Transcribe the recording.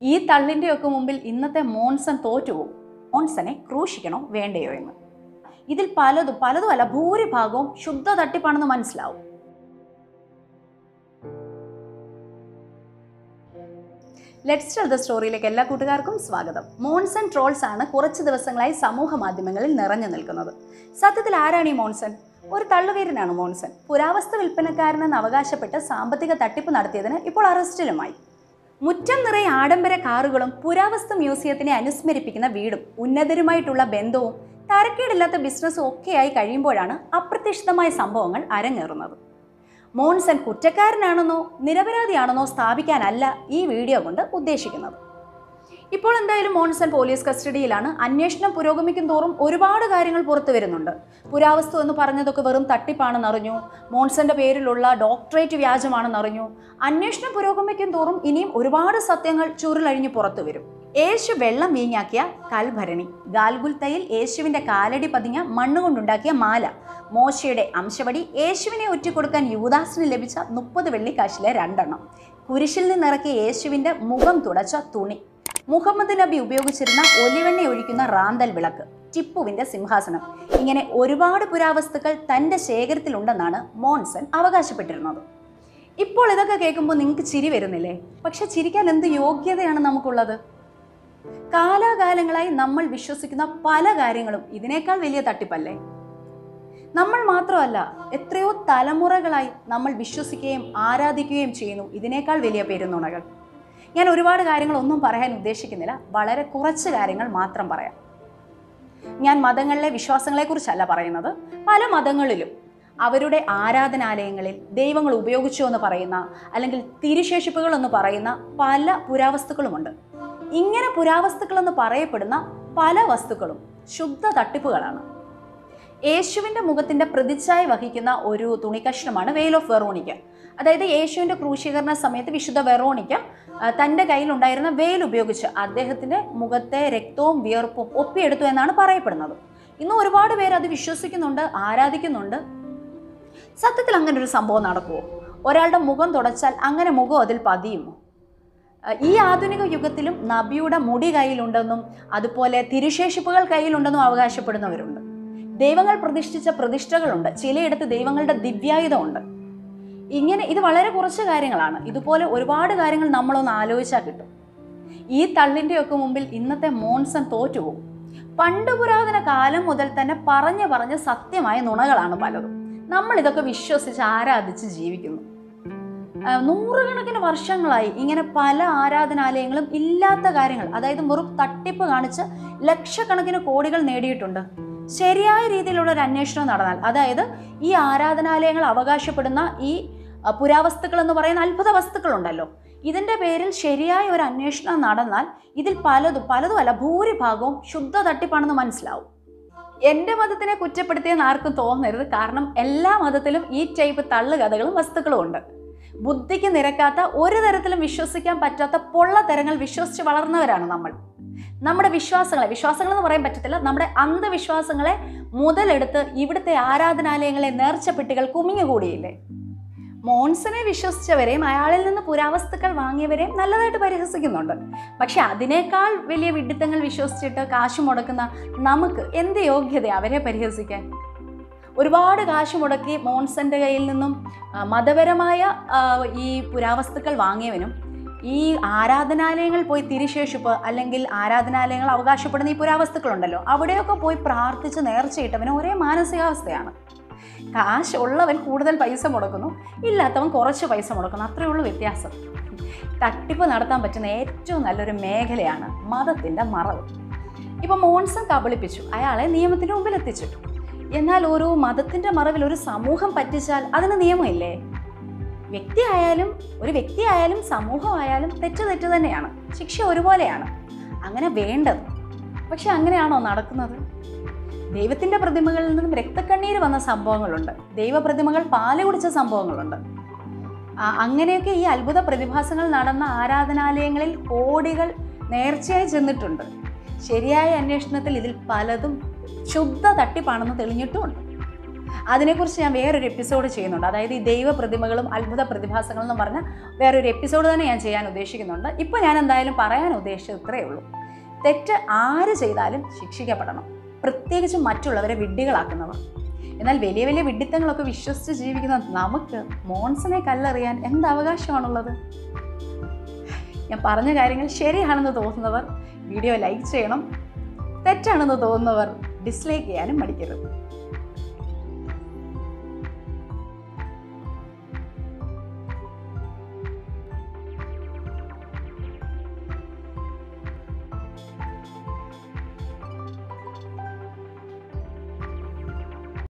ഈ തള്ളിൻ്റെയൊക്കെ മുമ്പിൽ ഇന്നത്തെ മോൺസൺ തോറ്റുപോകും മോൺസനെ ക്രൂശിക്കണോ വേണ്ടയോ എന്ന് ഇതിൽ പലതും പലതും അല്ല ഭൂരിഭാഗവും ശുദ്ധ തട്ടിപ്പാണെന്ന് മനസ്സിലാവും ലെറ്റ്സ് ടെൽ ദ സ്റ്റോറിയിലേക്ക് എല്ലാ കൂട്ടുകാർക്കും സ്വാഗതം മോൺസൺ ട്രോൾസ് ആണ് കുറച്ച് ദിവസങ്ങളായി സമൂഹ മാധ്യമങ്ങളിൽ നിറഞ്ഞു നിൽക്കുന്നത് സത്യത്തിൽ ആരാണ് ഈ മോൺസൺ ഒരു തള്ളുവീരനാണ് മോൺസൺ പുരാവസ്തു വിൽപ്പനക്കാരനെന്ന് അവകാശപ്പെട്ട് സാമ്പത്തിക തട്ടിപ്പ് നടത്തിയതിന് ഇപ്പോൾ അറസ്റ്റിലുമായി മുറ്റം നിറയെ ആഡംബര കാറുകളും പുരാവസ്തു മ്യൂസിയത്തിനെ അനുസ്മരിപ്പിക്കുന്ന വീടും ഉന്നതരുമായിട്ടുള്ള ബന്ധവും തരക്കേടില്ലാത്ത ബിസിനസ്സും ഒക്കെയായി കഴിയുമ്പോഴാണ് അപ്രതീക്ഷിതമായ സംഭവങ്ങൾ അരങ്ങേറുന്നത് മോൺസൺ കുറ്റക്കാരനാണെന്നോ നിരപരാധിയാണെന്നോ സ്ഥാപിക്കാനല്ല ഈ വീഡിയോ കൊണ്ട് ഉദ്ദേശിക്കുന്നത് ഇപ്പോൾ എന്തായാലും മോൺസൺ പോലീസ് കസ്റ്റഡിയിലാണ് അന്വേഷണം പുരോഗമിക്കും തോറും ഒരുപാട് കാര്യങ്ങൾ പുറത്തു വരുന്നുണ്ട് പുരാവസ്തു എന്ന് പറഞ്ഞതൊക്കെ വെറും തട്ടിപ്പാണെന്നറിഞ്ഞു മോൺസന്റെ പേരിലുള്ള ഡോക്ടറേറ്റ് വ്യാജമാണെന്നറിഞ്ഞു അന്വേഷണം പുരോഗമിക്കും തോറും ഇനിയും ഒരുപാട് സത്യങ്ങൾ ചുരുളഴിഞ്ഞ് പുറത്തു വരും യേശു വെള്ളം വീഞ്ഞാക്കിയ കൽഭരണി ഗാൽഗുൽത്തയിൽ യേശുവിന്റെ കാലടി പതിഞ്ഞ മണ്ണുകൊണ്ടുണ്ടാക്കിയ മാല മോശയുടെ അംശവടി യേശുവിനെ ഒറ്റിക്കൊടുക്കാൻ യുവദാസിന് ലഭിച്ച മുപ്പത് വെള്ളിക്കാശിലെ രണ്ടെണ്ണം കുരിശിൽ നിന്നിറക്കിയ യേശുവിന്റെ മുഖം തുടച്ച തുണി മുഹമ്മദ് നബി ഉപയോഗിച്ചിരുന്ന ഒലിവെണ്ണ ഒഴിക്കുന്ന റാന്തൽ വിളക്ക് ടിപ്പുവിന്റെ സിംഹാസനം ഇങ്ങനെ ഒരുപാട് പുരാവസ്തുക്കൾ തന്റെ ശേഖരത്തിലുണ്ടെന്നാണ് മോൺസൺ അവകാശപ്പെട്ടിരുന്നത് ഇപ്പോൾ ഇതൊക്കെ കേൾക്കുമ്പോൾ നിങ്ങൾക്ക് ചിരി വരുന്നില്ലേ പക്ഷെ ചിരിക്കാൻ എന്ത് യോഗ്യതയാണ് നമുക്കുള്ളത് കാലാകാലങ്ങളായി നമ്മൾ വിശ്വസിക്കുന്ന പല കാര്യങ്ങളും ഇതിനേക്കാൾ വലിയ തട്ടിപ്പല്ലേ നമ്മൾ മാത്രമല്ല എത്രയോ തലമുറകളായി നമ്മൾ വിശ്വസിക്കുകയും ആരാധിക്കുകയും ചെയ്യുന്നു ഇതിനേക്കാൾ വലിയ പെരുന്നുണകൾ ഞാൻ ഒരുപാട് കാര്യങ്ങൾ ഒന്നും പറയാൻ ഉദ്ദേശിക്കുന്നില്ല വളരെ കുറച്ച് കാര്യങ്ങൾ മാത്രം പറയാം ഞാൻ മതങ്ങളിലെ വിശ്വാസങ്ങളെക്കുറിച്ചല്ല പറയുന്നത് പല മതങ്ങളിലും അവരുടെ ആരാധനാലയങ്ങളിൽ ദൈവങ്ങൾ ഉപയോഗിച്ചു എന്ന് പറയുന്ന അല്ലെങ്കിൽ തിരുശേഷിപ്പുകൾ എന്ന് പറയുന്ന പല പുരാവസ്തുക്കളുമുണ്ട് ഇങ്ങനെ പുരാവസ്തുക്കൾ എന്ന് പറയപ്പെടുന്ന പല വസ്തുക്കളും ശുദ്ധ തട്ടിപ്പുകളാണ് യേശുവിൻ്റെ മുഖത്തിൻ്റെ പ്രതിച്ഛായ വഹിക്കുന്ന ഒരു തുണിക്കഷ്ണമാണ് വെയിൽ ഓഫ് വെറോണിക്ക അതായത് യേശുവിൻ്റെ ക്രൂശീകരണ സമയത്ത് വിശുദ്ധ വെറോണിക്ക ആ, തൻ്റെ കയ്യിലുണ്ടായിരുന്ന വെയിൽ ഉപയോഗിച്ച് അദ്ദേഹത്തിൻ്റെ മുഖത്തെ രക്തവും വിയർപ്പും ഒപ്പിയെടുത്തു എന്നാണ് പറയപ്പെടുന്നത് ഇന്ന് ഒരുപാട് പേര് അത് വിശ്വസിക്കുന്നുണ്ട് ആരാധിക്കുന്നുണ്ട് സത്യത്തിൽ അങ്ങനെ ഒരു സംഭവം നടക്കുമോ ഒരാളുടെ മുഖം തുടച്ചാൽ അങ്ങനെ മുഖം അതിൽ പതിയുമോ അഹ് ഈ ആധുനിക യുഗത്തിലും നബിയുടെ മുടി കയ്യിലുണ്ടെന്നും അതുപോലെ തിരുശേഷിപ്പുകൾ കയ്യിലുണ്ടെന്നും അവകാശപ്പെടുന്നവരുണ്ട് ദൈവങ്ങൾ പ്രതിഷ്ഠിച്ച പ്രതിഷ്ഠകളുണ്ട് ചിലയിടത്ത് ദൈവങ്ങളുടെ ദിവ്യായുധമുണ്ട് ഇങ്ങനെ ഇത് വളരെ കുറച്ച് കാര്യങ്ങളാണ് ഇതുപോലെ ഒരുപാട് കാര്യങ്ങൾ നമ്മളൊന്ന് ആലോചിച്ചാൽ കിട്ടും ഈ തള്ളിൻ്റെയൊക്കെ മുമ്പിൽ ഇന്നത്തെ മോൺസൺ തോറ്റുപോകും പണ്ട് പുരാതന കാലം മുതൽ തന്നെ പറഞ്ഞു പറഞ്ഞ് സത്യമായ നുണകളാണ് പലതും നമ്മൾ ഇതൊക്കെ വിശ്വസിച്ച് ആരാധിച്ച് ജീവിക്കുന്നു ആ, നൂറുകണക്കിന് വർഷങ്ങളായി ഇങ്ങനെ പല ആരാധനാലയങ്ങളും ഇല്ലാത്ത കാര്യങ്ങൾ അതായത് വെറും തട്ടിപ്പ് കാണിച്ച് ലക്ഷക്കണക്കിന് കോടികൾ നേടിയിട്ടുണ്ട് ശരിയായ രീതിയിലുള്ള ഒരു അന്വേഷണം നടന്നാൽ അതായത് ഈ ആരാധനാലയങ്ങൾ അവകാശപ്പെടുന്ന ഈ ആ, പുരാവസ്തുക്കൾ എന്ന് പറയുന്ന അത്ഭുത വസ്തുക്കളുണ്ടല്ലോ ഇതിൻ്റെ പേരിൽ ശരിയായ ഒരു അന്വേഷണം നടന്നാൽ ഇതിൽ പലതും പലതും അല്ല ഭൂരിഭാഗവും ശുദ്ധ തട്ടിപ്പാണെന്ന് മനസ്സിലാവും എൻ്റെ മതത്തിനെ കുറ്റപ്പെടുത്തിയെന്ന് ആർക്കും തോന്നരുത് കാരണം എല്ലാ മതത്തിലും ഈ ടൈപ്പ് തള്ളുകഥകളും വസ്തുക്കളും ഉണ്ട് ബുദ്ധിക്ക് നിരക്കാത്ത ഒരു തരത്തിലും വിശ്വസിക്കാൻ പറ്റാത്ത പൊള്ളത്തരങ്ങൾ വിശ്വസിച്ച് വളർന്നവരാണ് നമ്മൾ നമ്മുടെ വിശ്വാസങ്ങളെ വിശ്വാസങ്ങൾ എന്ന് പറയാൻ പറ്റത്തില്ല നമ്മുടെ അന്ധവിശ്വാസങ്ങളെ മുതലെടുത്ത് ഇവിടുത്തെ ആരാധനാലയങ്ങളെ നേർച്ചപ്പെട്ടികൾ കുമിഞ്ഞുകൂടിയില്ലേ മോൺസനെ വിശ്വസിച്ചവരെയും അയാളിൽ നിന്ന് പുരാവസ്തുക്കൾ വാങ്ങിയവരെയും നല്ലതായിട്ട് പരിഹസിക്കുന്നുണ്ട് പക്ഷെ അതിനേക്കാൾ വലിയ വിഡിത്തങ്ങൾ വിശ്വസിച്ചിട്ട് കാശ് മുടക്കുന്ന നമുക്ക് എന്ത് യോഗ്യത അവരെ പരിഹസിക്കാൻ ഒരുപാട് കാശ് മുടക്കി മോൺസന്റെ കയ്യിൽ നിന്നും ആ, മതപരമായ ആ, ഈ പുരാവസ്തുക്കൾ വാങ്ങിയവനും ഈ ആരാധനാലയങ്ങൾ പോയി തിരുശേഷിപ്പ് അല്ലെങ്കിൽ ആരാധനാലയങ്ങൾ അവകാശപ്പെടുന്ന ഈ പുരാവസ്തുക്കളുണ്ടല്ലോ അവിടെയൊക്കെ പോയി പ്രാർത്ഥിച്ച് നേർച്ചയിട്ടവനും ഒരേ മാനസികാവസ്ഥയാണ് കാശ് ഉള്ളവൻ കൂടുതൽ പൈസ മുടക്കുന്നു ഇല്ലാത്തവൻ കുറച്ച് പൈസ മുടക്കുന്നു അത്രയേ ഉള്ളൂ വ്യത്യാസം തട്ടിപ്പ് നടത്താൻ പറ്റുന്ന ഏറ്റവും നല്ലൊരു മേഖലയാണ് മതത്തിൻ്റെ മറവ് ഇപ്പം മോൺസൺ കബളിപ്പിച്ചു അയാളെ നിയമത്തിൻ്റെ മുമ്പിൽ എത്തിച്ചു എന്നാൽ ഒരു മതത്തിൻ്റെ മറവിൽ ഒരു സമൂഹം പറ്റിച്ചാൽ അതിന് നിയമമില്ലേ വ്യക്തിയായാലും ഒരു വ്യക്തിയായാലും സമൂഹമായാലും തെറ്റ് തെറ്റ് തന്നെയാണ് ശിക്ഷ ഒരുപോലെയാണ് അങ്ങനെ വേണ്ടത് പക്ഷെ അങ്ങനെയാണോ നടക്കുന്നത് ദൈവത്തിൻ്റെ പ്രതിമകളിൽ നിന്നും രക്തക്കണ്ണീര് വന്ന സംഭവങ്ങളുണ്ട് ദൈവപ്രതിമകൾ പാല് കുടിച്ച സംഭവങ്ങളുണ്ട് ആ, അങ്ങനെയൊക്കെ ഈ അത്ഭുത പ്രതിഭാസങ്ങൾ നടന്ന ആരാധനാലയങ്ങളിൽ കോടികൾ നേർച്ചയായി ചെന്നിട്ടുണ്ട് ശരിയായ അന്വേഷണത്തിൽ ഇതിൽ പലതും ശുദ്ധ തട്ടിപ്പാണെന്ന് തെളിഞ്ഞിട്ടുമുണ്ട് അതിനെക്കുറിച്ച് ഞാൻ വേറൊരു എപ്പിസോഡ് ചെയ്യുന്നുണ്ട് അതായത് ഈ ദൈവ പ്രതിമകളും അത്ഭുത പ്രതിഭാസങ്ങളും എന്ന് പറഞ്ഞ വേറൊരു എപ്പിസോഡ് തന്നെ ഞാൻ ചെയ്യാൻ ഉദ്ദേശിക്കുന്നുണ്ട് ഇപ്പോൾ ഞാൻ എന്തായാലും പറയാൻ ഉദ്ദേശിച്ചത് ഇത്രയേ ഉള്ളൂ തെറ്റ് ആര് ചെയ്താലും ശിക്ഷിക്കപ്പെടണം പ്രത്യേകിച്ച് മറ്റുള്ളവരെ വിഡ്ഢികളാക്കുന്നവർ എന്നാൽ വലിയ വലിയ വിഡ്ഢിത്തങ്ങളൊക്കെ വിശ്വസിച്ച് ജീവിക്കുന്ന നമുക്ക് മോൺസനെ കല്ലെറിയാൻ എന്ത് അവകാശമാണുള്ളത് ഞാൻ പറഞ്ഞ കാര്യങ്ങൾ ശരിയാണെന്ന് തോന്നുന്നവർ വീഡിയോ ലൈക്ക് ചെയ്യണം തെറ്റാണെന്ന് തോന്നുന്നവർ ഡിസ്ലൈക്ക് ചെയ്യാനും മടിക്കരുത്